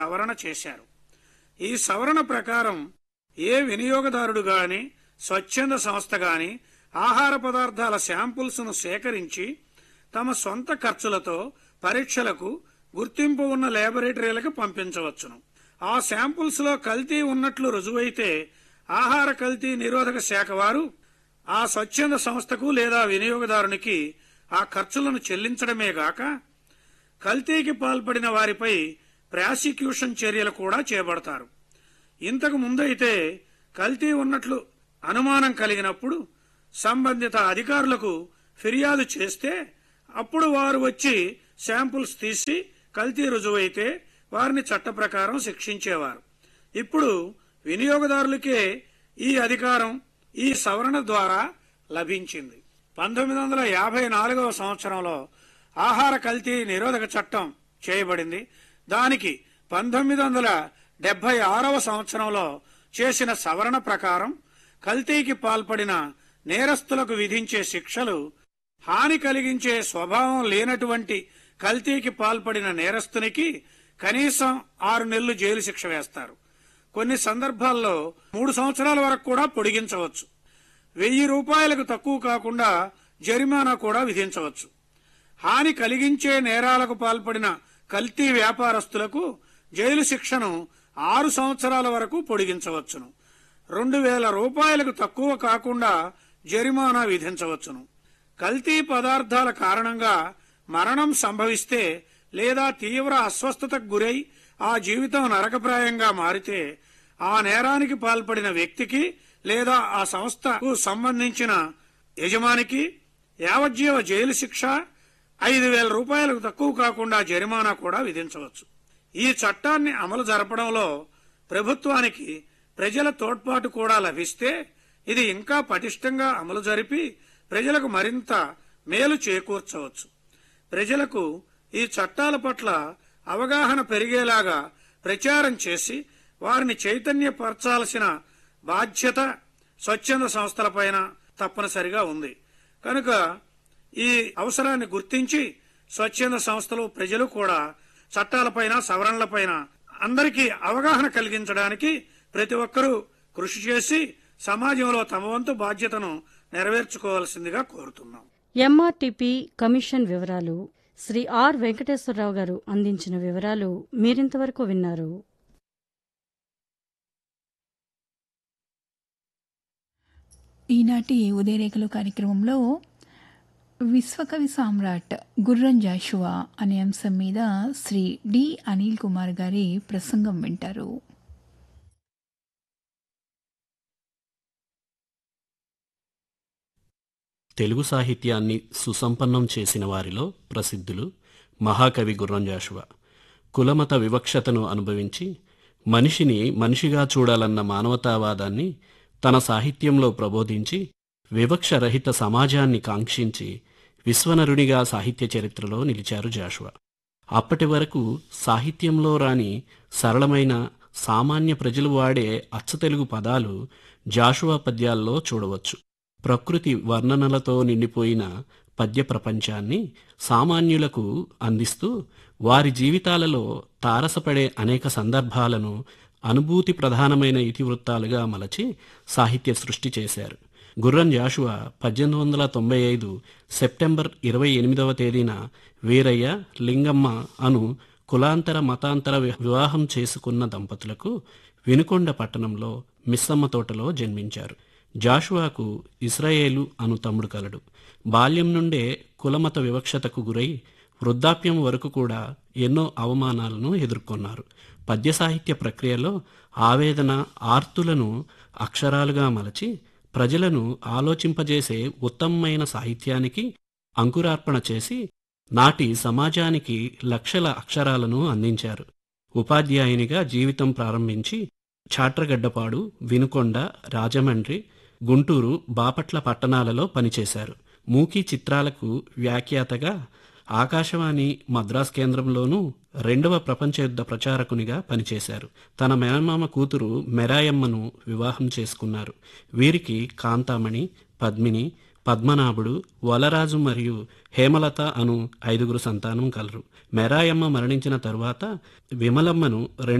సవరణ చేశారు ఈ సవరణ ప్రకారం ఏ వినియోగదారుడు గాని స్వచ్ఛంద సంస్థ గాని ఆహార పదార్థాల శాంపుల్స్ ను సేకరించి తమ సొంత ఖర్చులతో పరీక్షలకు గుర్తింపు ఉన్న ల్యాబొరేటరీలకు పంపించవచ్చును ఆ శాంపుల్స్ లో కల్తీ ఉన్నట్లు రుజువైతే ఆహార కల్తీ నిరోధక శాఖ వారు ఆ స్వచ్ఛంద సంస్థకు లేదా వినియోగదారునికి ఆ ఖర్చులను చెల్లించడమే గాక కల్తీకి పాల్పడిన వారిపై ప్రాసిక్యూషన్ చర్యలు కూడా చేపడతారు ఇంతకు ముందైతే కల్తీ ఉన్నట్లు అనుమానం కలిగినప్పుడు సంబంధిత అధికారులకు ఫిర్యాదు చేస్తే అప్పుడు వారు వచ్చి శాంపుల్స్ తీసి కల్తీ రుజువైతే వారిని చట్ట ప్రకారం శిక్షించేవారు ఇప్పుడు వినియోగదారులకే ఈ అధికారం ఈ సవరణ ద్వారా లభించింది పంతొమ్మిది వందల యాభై నాలుగవ సంవత్సరంలో ఆహార కల్తీ నిరోధక చట్టం చేయబడింది దానికి పంతొమ్మిది వందల డెబ్బై ఆరవ సంవత్సరంలో చేసిన సవరణ ప్రకారం కల్తీకి పాల్పడిన నేరస్తులకు విధించే శిక్షలు హాని కలిగించే స్వభావం లేనటువంటి కల్తీకి పాల్పడిన నేరస్తునికి కనీసం ఆరు నెలలు జైలు శిక్ష వేస్తారు కొన్ని సందర్భాల్లో మూడు సంవత్సరాల వరకు కూడా పొడిగించవచ్చు వెయ్యి రూపాయలకు తక్కువ కాకుండా జరిమానా కూడా విధించవచ్చు హాని కలిగించే నేరాలకు పాల్పడిన కల్తీ వ్యాపారస్తులకు జైలు శిక్షను ఆరు సంవత్సరాల వరకు పొడిగించవచ్చును రెండు వేల రూపాయలకు తక్కువ కాకుండా జరిమానా విధించవచ్చును కల్తీ పదార్థాల కారణంగా మరణం సంభవిస్తే లేదా తీవ్ర అస్వస్థతకు గురై ఆ జీవితం నరకప్రాయంగా మారితే ఆ నేరానికి పాల్పడిన వ్యక్తికి లేదా ఆ సంస్థకు సంబంధించిన యజమానికి యావజ్జీవ జైలు శిక్ష ఐదు వేల రూపాయలకు తక్కువ కాకుండా జరిమానా కూడా విధించవచ్చు ఈ చట్టాన్ని అమలు జరపడంలో ప్రభుత్వానికి ప్రజల తోడ్పాటు కూడా లభిస్తే ఇది ఇంకా పటిష్టంగా అమలు జరిపి ప్రజలకు మరింత మేలు చేకూర్చవచ్చు ప్రజలకు ఈ చట్టాల పట్ల అవగాహన పెరిగేలాగా ప్రచారం చేసి వారిని చైతన్యపరచాల్సిన బాధ్యత స్వచ్ఛంద సంస్థలపైన తప్పనిసరిగా ఉంది కనుక ఈ అవసరాన్ని గుర్తించి స్వచ్ఛంద సంస్థలు ప్రజలు కూడా చట్టాలపైన సవరణలపైన అందరికీ అవగాహన కలిగించడానికి ప్రతి ఒక్కరూ కృషి చేసి సమాజంలో తమ వంతు బాధ్యతను నెరవేర్చుకోవాల్సిందిగా కోరుతున్నాం ఎంఆర్టీపీ కమిషన్ వివరాలు శ్రీ ఆర్ వెంకటేశ్వరరావు గారు అందించిన వివరాలు మీరింతవరకు విన్నారు ఈనాటి ఉదయరేఖలు కార్యక్రమంలో విశ్వకవి సామ్రాట్ గుర్రం జాషువా అనే అంశం మీద శ్రీ డి అనిల్ కుమార్ గారి ప్రసంగం వింటారు తెలుగు సాహిత్యాన్ని సుసంపన్నం చేసిన వారిలో ప్రసిద్ధులు మహాకవి గుర్రం జాషువా కులమత వివక్షతను అనుభవించి మనిషిని మనిషిగా చూడాలన్న మానవతావాదాన్ని తన సాహిత్యంలో ప్రబోధించి వివక్షరహిత సమాజాన్ని కాంక్షించి విశ్వనరునిగా సాహిత్య చరిత్రలో నిలిచారు జాషువా అప్పటి వరకు సాహిత్యంలో రాని సరళమైన సామాన్య ప్రజలు వాడే అచ్చతెలుగు పదాలు జాషువా పద్యాల్లో చూడవచ్చు ప్రకృతి వర్ణనలతో నిండిపోయిన పద్య ప్రపంచాన్ని సామాన్యులకు అందిస్తూ వారి జీవితాలలో తారసపడే అనేక సందర్భాలను అనుభూతి ప్రధానమైన ఇతివృత్తాలుగా మలచి సాహిత్య సృష్టి చేశారు గుర్రం జాషువా పద్దెనిమిది వందల తొంభై ఐదు సెప్టెంబర్ ఇరవై ఎనిమిదవ తేదీన వీరయ్య లింగమ్మ అను కులాంతర మతాంతర వి- వివాహం చేసుకున్న దంపతులకు వినుకొండ పట్టణంలో మిస్సమ్మ తోటలో జన్మించారు జాషువాకు ఇస్రాయేలు అను తమ్ముడు కలడు బాల్యం నుండే కులమత వివక్షతకు గురై వృద్ధాప్యం వరకు కూడా ఎన్నో అవమానాలను ఎదుర్కొన్నారు పద్య సాహిత్య ప్రక్రియలో ఆవేదన ఆర్తులను అక్షరాలుగా మలచి ప్రజలను ఆలోచింపజేసే ఉత్తమమైన సాహిత్యానికి అంకురార్పణ చేసి నాటి సమాజానికి లక్షల అక్షరాలను అందించారు ఉపాధ్యాయునిగా జీవితం ప్రారంభించి చాట్రగడ్డపాడు వినుకొండ రాజమండ్రి గుంటూరు బాపట్ల పట్టణాలలో పనిచేశారు మూకీ చిత్రాలకు వ్యాఖ్యాతగా ఆకాశవాణి మద్రాస్ కేంద్రంలోనూ రెండవ ప్రపంచ యుద్ధ ప్రచారకునిగా పనిచేశారు తన మేనమామ కూతురు మెరాయమ్మను వివాహం చేసుకున్నారు వీరికి కాంతామణి పద్మిని పద్మనాభుడు వలరాజు మరియు హేమలత అను ఐదుగురు సంతానం కలరు మెరాయమ్మ మరణించిన తరువాత విమలమ్మను